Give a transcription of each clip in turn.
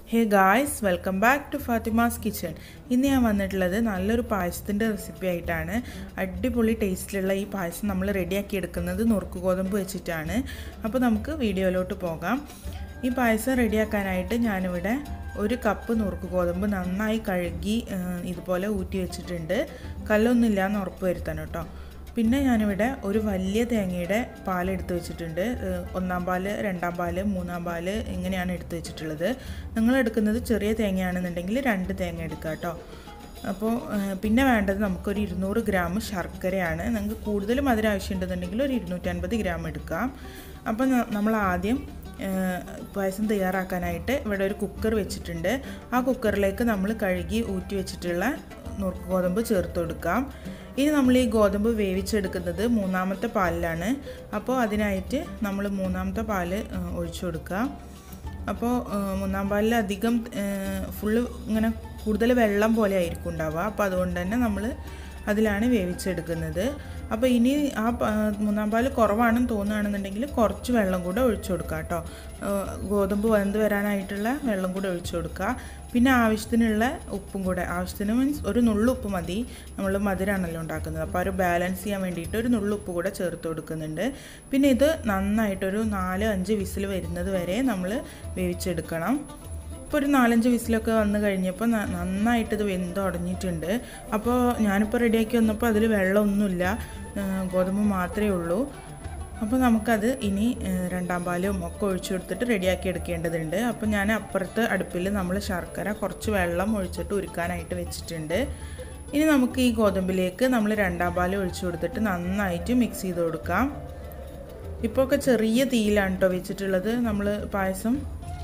hey guys welcome back to Fatima's kitchen ഇന്ന് ഞാൻ വന്നിട്ടുള്ളത് നല്ലൊരു പായസത്തിൻ്റെ റെസിപ്പി ആയിട്ടാണ് അടിപൊളി ടേസ്റ്റിലുള്ള ഈ പായസം നമ്മൾ റെഡിയാക്കി എടുക്കുന്നത് നുറുക്ക് ഗോതമ്പ് വെച്ചിട്ടാണ് അപ്പോൾ നമുക്ക് വീഡിയോയിലോട്ട് പോകാം ഈ പായസം റെഡിയാക്കാനായിട്ട് ഞാനിവിടെ ഒരു കപ്പ് നുറുക്ക് ഗോതമ്പ് നന്നായി കഴുകി ആ, ഇതുപോലെ ഊറ്റി വെച്ചിട്ടുണ്ട് കല്ലൊന്നുമില്ല എന്ന് ഉറപ്പ് വരുത്തണം കേട്ടോ പിന്നെ ഞാനിവിടെ ഒരു വലിയ തേങ്ങയുടെ പാൽ എടുത്ത് വെച്ചിട്ടുണ്ട് ഏഹ് ഒന്നാം പാല് രണ്ടാം പാല് മൂന്നാം പാല് ഇങ്ങനെയാണ് എടുത്ത് വെച്ചിട്ടുള്ളത് നിങ്ങൾ എടുക്കുന്നത് ചെറിയ തേങ്ങയാണെന്നുണ്ടെങ്കിൽ രണ്ട് തേങ്ങ എടുക്കുക കേട്ടോ അപ്പോൾ ഏഹ് പിന്നെ വേണ്ടത് നമുക്കൊരു ഇരുന്നൂറ് ഗ്രാം ശർക്കരയാണ് നിങ്ങൾക്ക് കൂടുതൽ മധുരം ആവശ്യമുണ്ടെന്നുണ്ടെങ്കിൽ ഒരു ഇരുന്നൂറ്റൻപത് ഗ്രാം എടുക്കാം അപ്പോൾ ന- നമ്മൾ ആദ്യം ഏഹ് പായസം തയ്യാറാക്കാനായിട്ട് ഇവിടെ ഒരു കുക്കർ വെച്ചിട്ടുണ്ട് ആ കുക്കറിലേക്ക് നമ്മൾ കഴുകി ഊറ്റി വെച്ചിട്ടുള്ള നുറുക്ക് ഗോതമ്പ് ചേർത്ത് കൊടുക്കാം ഇനി നമ്മൾ ഈ ഗോതമ്പ് വേവിച്ചെടുക്കുന്നത് മൂന്നാമത്തെ പാലിലാണ് അപ്പോൾ അതിനായിട്ട് നമ്മൾ മൂന്നാമത്തെ പാല് ഏഹ് ഒഴിച്ചു കൊടുക്കാം അപ്പോൾ ഏഹ് മൂന്നാം പാലിൽ അധികം ഫുള്ള് ഇങ്ങനെ കൂടുതൽ വെള്ളം പോലെ ആയിരിക്കും ഉണ്ടാവുക അപ്പോൾ അതുകൊണ്ട് തന്നെ നമ്മൾ അതിലാണ് വേവിച്ചെടുക്കുന്നത് അപ്പോൾ ഇനി ആ പ- മൂന്നാം പാല് കുറവാണെന്ന് തോന്നുകയാണെന്നുണ്ടെങ്കിൽ കുറച്ച് വെള്ളം കൂടെ ഒഴിച്ചു കൊടുക്കുക കേട്ടോ ഏഹ് ഗോതമ്പ് വെന്ത് വരാനായിട്ടുള്ള വെള്ളം കൂടെ ഒഴിച്ചു കൊടുക്കുക പിന്നെ ആവശ്യത്തിനുള്ള ഉപ്പും കൂടെ ആവശ്യത്തിന് മീൻസ് ഒരു നുള്ളു ഉപ്പ് മതി നമ്മൾ മധുരമാണല്ലോ ഉണ്ടാക്കുന്നത് അപ്പോൾ ആ ഒരു ബാലൻസ് ചെയ്യാൻ വേണ്ടിയിട്ട് ഒരു നുള്ളു ഉപ്പ് കൂടെ ചേർത്ത് കൊടുക്കുന്നുണ്ട് പിന്നെ ഇത് നന്നായിട്ടൊരു നാല് അഞ്ച് വിസിൽ വരുന്നത് വരെ നമ്മൾ വേവിച്ചെടുക്കണം ഇപ്പോൾ ഒരു നാലഞ്ച് വിസിലൊക്കെ വന്നു കഴിഞ്ഞപ്പോൾ ന- നന്നായിട്ട് ഇത് വെന്ത് ഉടഞ്ഞിട്ടുണ്ട് അപ്പോൾ ഞാനിപ്പോൾ റെഡിയാക്കി വന്നപ്പോൾ അതിൽ വെള്ളമൊന്നുമില്ല ഏഹ് ഗോതമ്പ് മാത്രമേ ഉള്ളൂ അപ്പോൾ നമുക്കത് ഇനി ഏഹ് രണ്ടാം പാലും ഒക്കെ ഒഴിച്ചു കൊടുത്തിട്ട് റെഡിയാക്കി എടുക്കേണ്ടതുണ്ട് അപ്പോൾ ഞാൻ അപ്പുറത്ത് അടുപ്പിൽ നമ്മൾ ശർക്കര കുറച്ച് വെള്ളം ഒഴിച്ചിട്ട് ഉരുക്കാനായിട്ട് വെച്ചിട്ടുണ്ട് ഇനി നമുക്ക് ഈ ഗോതമ്പിലേക്ക് നമ്മൾ രണ്ടാം പാൽ ഒഴിച്ചു കൊടുത്തിട്ട് നന്നായിട്ട് മിക്സ് ചെയ്ത് കൊടുക്കാം ഇപ്പോൾ ഒക്കെ ചെറിയ തീയിലാണ് കേട്ടോ വെച്ചിട്ടുള്ളത് നമ്മൾ പായസം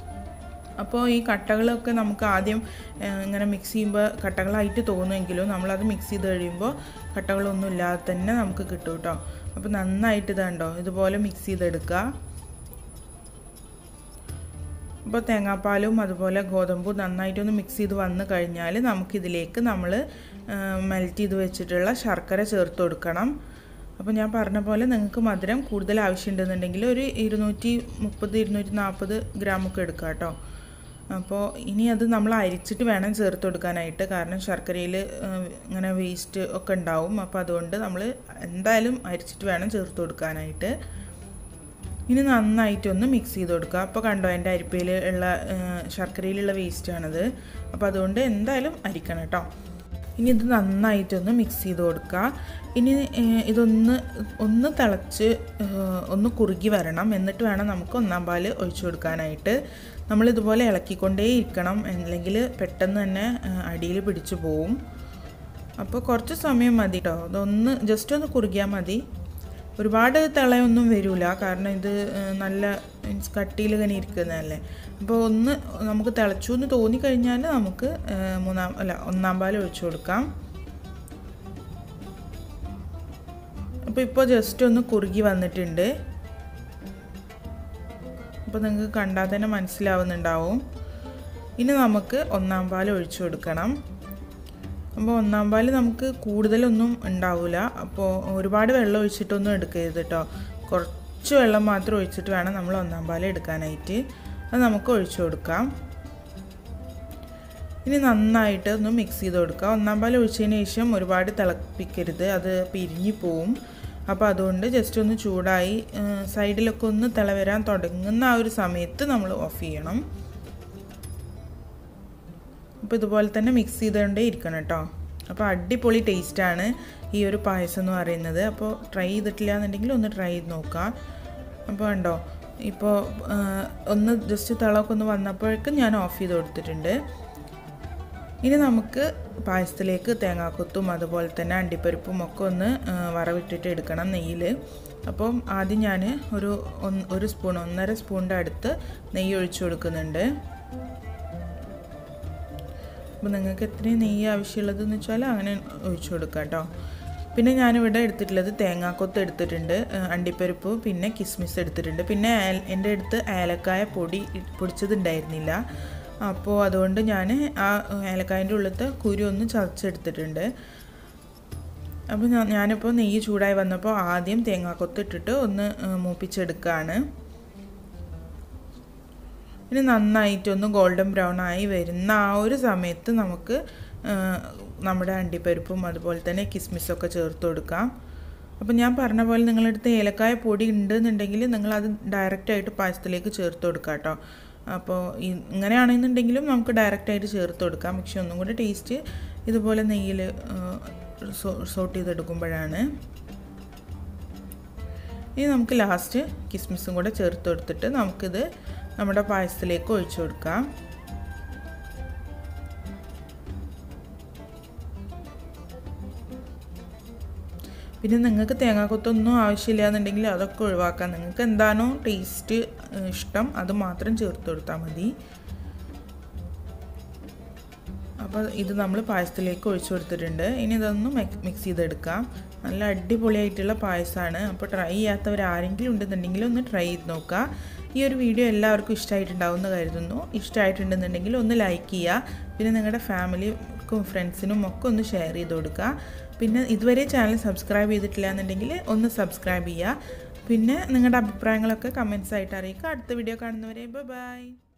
അപ്പോൾ ഈ കട്ടകളൊക്കെ നമുക്ക് ആദ്യം ഏഹ്, ഇങ്ങനെ മിക്സ് ചെയ്യുമ്പോൾ കട്ടകളായിട്ട് തോന്നുമെങ്കിലും നമ്മളത് മിക്സ് ചെയ്ത് കഴിയുമ്പോൾ കട്ടകളൊന്നും ഇല്ലാതെ തന്നെ നമുക്ക് കിട്ടും കേട്ടോ അപ്പോൾ നന്നായിട്ട് ഇതാണ്ടോ ഇതുപോലെ മിക്സ് ചെയ്തെടുക്കുക അപ്പോൾ തേങ്ങാപ്പാലും അതുപോലെ ഗോതമ്പും നന്നായിട്ടൊന്ന് മിക്സ് ചെയ്ത് വന്നു കഴിഞ്ഞാൽ നമുക്കിതിലേക്ക് നമ്മൾ മെൽറ്റ് ചെയ്ത് വെച്ചിട്ടുള്ള ശർക്കര ചേർത്ത് കൊടുക്കണം അപ്പോൾ ഞാൻ പറഞ്ഞ പോലെ നിങ്ങൾക്ക് മധുരം കൂടുതൽ ആവശ്യമുണ്ടെന്നുണ്ടെങ്കിൽ ഒരു ഇരുന്നൂറ്റി മുപ്പത് ഇരുന്നൂറ്റി നാൽപ്പത് ഗ്രാമൊക്കെ എടുക്കുക കേട്ടോ അപ്പോൾ ഇനി അത് നമ്മൾ അരിച്ചിട്ട് വേണം ചേർത്ത് കൊടുക്കാനായിട്ട് കാരണം ശർക്കരയിൽ ഇങ്ങനെ വേസ്റ്റ് ഒക്കെ ഉണ്ടാവും അപ്പോൾ അതുകൊണ്ട് നമ്മൾ എന്തായാലും അരിച്ചിട്ട് വേണം ചേർത്ത് കൊടുക്കാനായിട്ട് ഇനി നന്നായിട്ടൊന്ന് മിക്സ് ചെയ്ത് കൊടുക്കുക അപ്പോൾ കണ്ടോ എൻ്റെ അരിപ്പയിൽ ഉള്ള ഏഹ്, ശർക്കരയിലുള്ള വേസ്റ്റാണത് അപ്പോൾ അതുകൊണ്ട് എന്തായാലും അരിക്കണം കേട്ടോ ഇനി ഇത് നന്നായിട്ടൊന്ന് മിക്സ് ചെയ്ത് കൊടുക്കുക ഇനി ഏഹ്, ഇതൊന്ന് ഒന്ന് തിളച്ച് ഏഹ്, ഒന്ന് കുറുകി വരണം എന്നിട്ട് വേണം നമുക്ക് ഒന്നാം പാല് ഒഴിച്ചു കൊടുക്കാനായിട്ട് നമ്മളിതുപോലെ ഇളക്കിക്കൊണ്ടേ ഇരിക്കണം അല്ലെങ്കിൽ പെട്ടെന്ന് തന്നെ അടിയിൽ പിടിച്ചു പോവും അപ്പോൾ കുറച്ച് സമയം മതി കേട്ടോ അതൊന്ന് ജസ്റ്റ് ഒന്ന് കുറുകിയാൽ മതി ഒരുപാട് തിളയൊന്നും വരില്ല കാരണം ഇത് ഏഹ്, നല്ല മീൻസ് കട്ടിയിൽ ഇങ്ങനെ ഇരിക്കുന്നതല്ലേ അപ്പോൾ ഒന്ന് നമുക്ക് തിളച്ചു എന്ന് തോന്നിക്കഴിഞ്ഞാൽ നമുക്ക് ഏഹ്, മൂന്നാം അല്ല ഒന്നാം പാൽ ഒഴിച്ചു കൊടുക്കാം അപ്പോൾ ഇപ്പോൾ ജസ്റ്റ് ഒന്ന് കുറുകി വന്നിട്ടുണ്ട് അപ്പോൾ നിങ്ങൾക്ക് കണ്ടാൽ തന്നെ മനസ്സിലാവുന്നുണ്ടാവും ഇനി നമുക്ക് ഒന്നാം പാൽ ഒഴിച്ചു കൊടുക്കണം അപ്പോൾ ഒന്നാം പാല് നമുക്ക് കൂടുതലൊന്നും ഉണ്ടാവില്ല അപ്പോൾ ഒരുപാട് വെള്ളം ഒഴിച്ചിട്ടൊന്നും എടുക്കരുത് കേട്ടോ കുറച്ച് വെള്ളം മാത്രം ഒഴിച്ചിട്ട് വേണം നമ്മൾ ഒന്നാം പാൽ എടുക്കാനായിട്ട് അത് നമുക്ക് ഒഴിച്ചു കൊടുക്കാം ഇനി നന്നായിട്ട് ഒന്ന് മിക്സ് ചെയ്ത് കൊടുക്കുക ഒന്നാം പാൽ ഒഴിച്ചതിന് ശേഷം ഒരുപാട് തിളപ്പിക്കരുത് അത് പിരിഞ്ഞു പോവും അപ്പോൾ അതുകൊണ്ട് ജസ്റ്റ് ഒന്ന് ചൂടായി ഏഹ്, സൈഡിലൊക്കെ ഒന്ന് തിള വരാൻ തുടങ്ങുന്ന ആ ഒരു സമയത്ത് നമ്മൾ ഓഫ് ചെയ്യണം അപ്പോൾ ഇതുപോലെ തന്നെ മിക്സ് ചെയ്തുകൊണ്ടേ ഇരിക്കണം കേട്ടോ അപ്പോൾ അടിപൊളി ടേസ്റ്റാണ് ഈ ഒരു പായസം എന്ന് പറയുന്നത് അപ്പോൾ ട്രൈ ചെയ്തിട്ടില്ല എന്നുണ്ടെങ്കിൽ ഒന്ന് ട്രൈ ചെയ്ത് നോക്കാം അപ്പോൾ കണ്ടോ ഇപ്പോൾ ആ, ഒന്ന് ജസ്റ്റ് തിളമൊക്കെ ഒന്ന് വന്നപ്പോഴേക്കും ഞാൻ ഓഫ് ചെയ്ത് കൊടുത്തിട്ടുണ്ട് ഇനി നമുക്ക് പായസത്തിലേക്ക് തേങ്ങാക്കൊത്തും അതുപോലെ തന്നെ അണ്ടിപ്പരിപ്പും ഒക്കെ ഒന്ന് ആ, വറവിട്ടിട്ട് എടുക്കണം നെയ്യിൽ അപ്പം ആദ്യം ഞാൻ ഒരു ഒന്ന് ഒരു സ്പൂൺ ഒന്നര സ്പൂണിൻ്റെ അടുത്ത് നെയ്യ് ഒഴിച്ചു കൊടുക്കുന്നുണ്ട് അപ്പോൾ നിങ്ങൾക്ക് എത്രയും നെയ്യ് ആവശ്യമുള്ളതെന്ന് വെച്ചാൽ അങ്ങനെ ഒഴിച്ചു കൊടുക്കാം കേട്ടോ പിന്നെ ഞാനിവിടെ എടുത്തിട്ടുള്ളത് തേങ്ങാക്കൊത്ത് എടുത്തിട്ടുണ്ട് ഏഹ് അണ്ടിപ്പരിപ്പ് പിന്നെ കിസ്മിസ് എടുത്തിട്ടുണ്ട് പിന്നെ ഏൽ- എൻ്റെ അടുത്ത് ഏലക്കായ പൊടി ഇ- പൊടിച്ചതുണ്ടായിരുന്നില്ല അപ്പോൾ അതുകൊണ്ട് ഞാൻ ആ ഏലക്കായൻ്റെ ഉള്ളിലത്തെ കുരു ഒന്ന് ചതച്ചെടുത്തിട്ടുണ്ട് അപ്പോൾ ഞാൻ ഞാനിപ്പോൾ നെയ്യ് ചൂടായി വന്നപ്പോൾ ആദ്യം തേങ്ങാക്കൊത്ത് ഇട്ടിട്ട് ഒന്ന് ഏഹ് മൂപ്പിച്ചെടുക്കുകയാണ് ഇനി നന്നായിട്ടൊന്ന് ഗോൾഡൻ ബ്രൗൺ ആയി വരുന്ന ആ ഒരു സമയത്ത് നമുക്ക് ആ, നമ്മുടെ അണ്ടിപ്പരിപ്പും അതുപോലെ തന്നെ കിസ്മിസൊക്കെ ചേർത്ത് കൊടുക്കാം അപ്പോൾ ഞാൻ പറഞ്ഞ പോലെ നിങ്ങളുടെ അടുത്ത് ഏലക്കായ പൊടി ഉണ്ടെന്നുണ്ടെങ്കിൽ നിങ്ങളത് ഡയറക്റ്റായിട്ട് പായസത്തിലേക്ക് ചേർത്ത് കൊടുക്കാം കേട്ടോ അപ്പോൾ ഈ- ഇങ്ങനെയാണെന്നുണ്ടെങ്കിലും നമുക്ക് ഡയറക്റ്റായിട്ട് ചേർത്ത് കൊടുക്കാം പക്ഷെ ഒന്നും കൂടി ടേസ്റ്റ് ഇതുപോലെ നെയ്യിൽ സോട്ട് ചെയ്തെടുക്കുമ്പോഴാണ് ഇനി നമുക്ക് ലാസ്റ്റ് കിസ്മിസും കൂടെ ചേർത്ത് കൊടുത്തിട്ട് നമുക്കിത് നമ്മുടെ പായസത്തിലേക്ക് ഒഴിച്ചു കൊടുക്കാം പിന്നെ നിങ്ങൾക്ക് തേങ്ങാക്കൊത്തൊന്നും ആവശ്യമില്ല എന്നുണ്ടെങ്കിൽ അതൊക്കെ ഒഴിവാക്കാം നിങ്ങൾക്ക് എന്താണോ ടേസ്റ്റ് ഇഷ്ടം അത് മാത്രം ചേർത്ത് കൊടുത്താൽ മതി അപ്പോൾ ഇത് നമ്മൾ പായസത്തിലേക്ക് ഒഴിച്ചു കൊടുത്തിട്ടുണ്ട് ഇനി ഇതൊന്ന് മിക്സ് ചെയ്തെടുക്കാം നല്ല അടിപൊളിയായിട്ടുള്ള പായസമാണ് അപ്പോൾ ട്രൈ ചെയ്യാത്തവർ ആരെങ്കിലും ഉണ്ടെന്നുണ്ടെങ്കിൽ ഒന്ന് ട്രൈ ചെയ്ത് നോക്കുക ഈ ഒരു വീഡിയോ എല്ലാവർക്കും ഇഷ്ടമായിട്ടുണ്ടാവും എന്ന് കരുതുന്നു ഇഷ്ടമായിട്ടുണ്ടെന്നുണ്ടെങ്കിൽ ഒന്ന് ലൈക്ക് ചെയ്യുക പിന്നെ നിങ്ങളുടെ ഫാമിലിക്കും ഫ്രണ്ട്സിനും ഒക്കെ ഒന്ന് ഷെയർ ചെയ്ത് കൊടുക്കുക പിന്നെ ഇതുവരെ ചാനൽ സബ്സ്ക്രൈബ് ചെയ്തിട്ടില്ല എന്നുണ്ടെങ്കിൽ ഒന്ന് സബ്സ്ക്രൈബ് ചെയ്യുക പിന്നെ നിങ്ങളുടെ അഭിപ്രായങ്ങളൊക്കെ കമൻസ് ആയിട്ട് അറിയിക്കുക അടുത്ത വീഡിയോ കാണുന്നവരെ ബൈ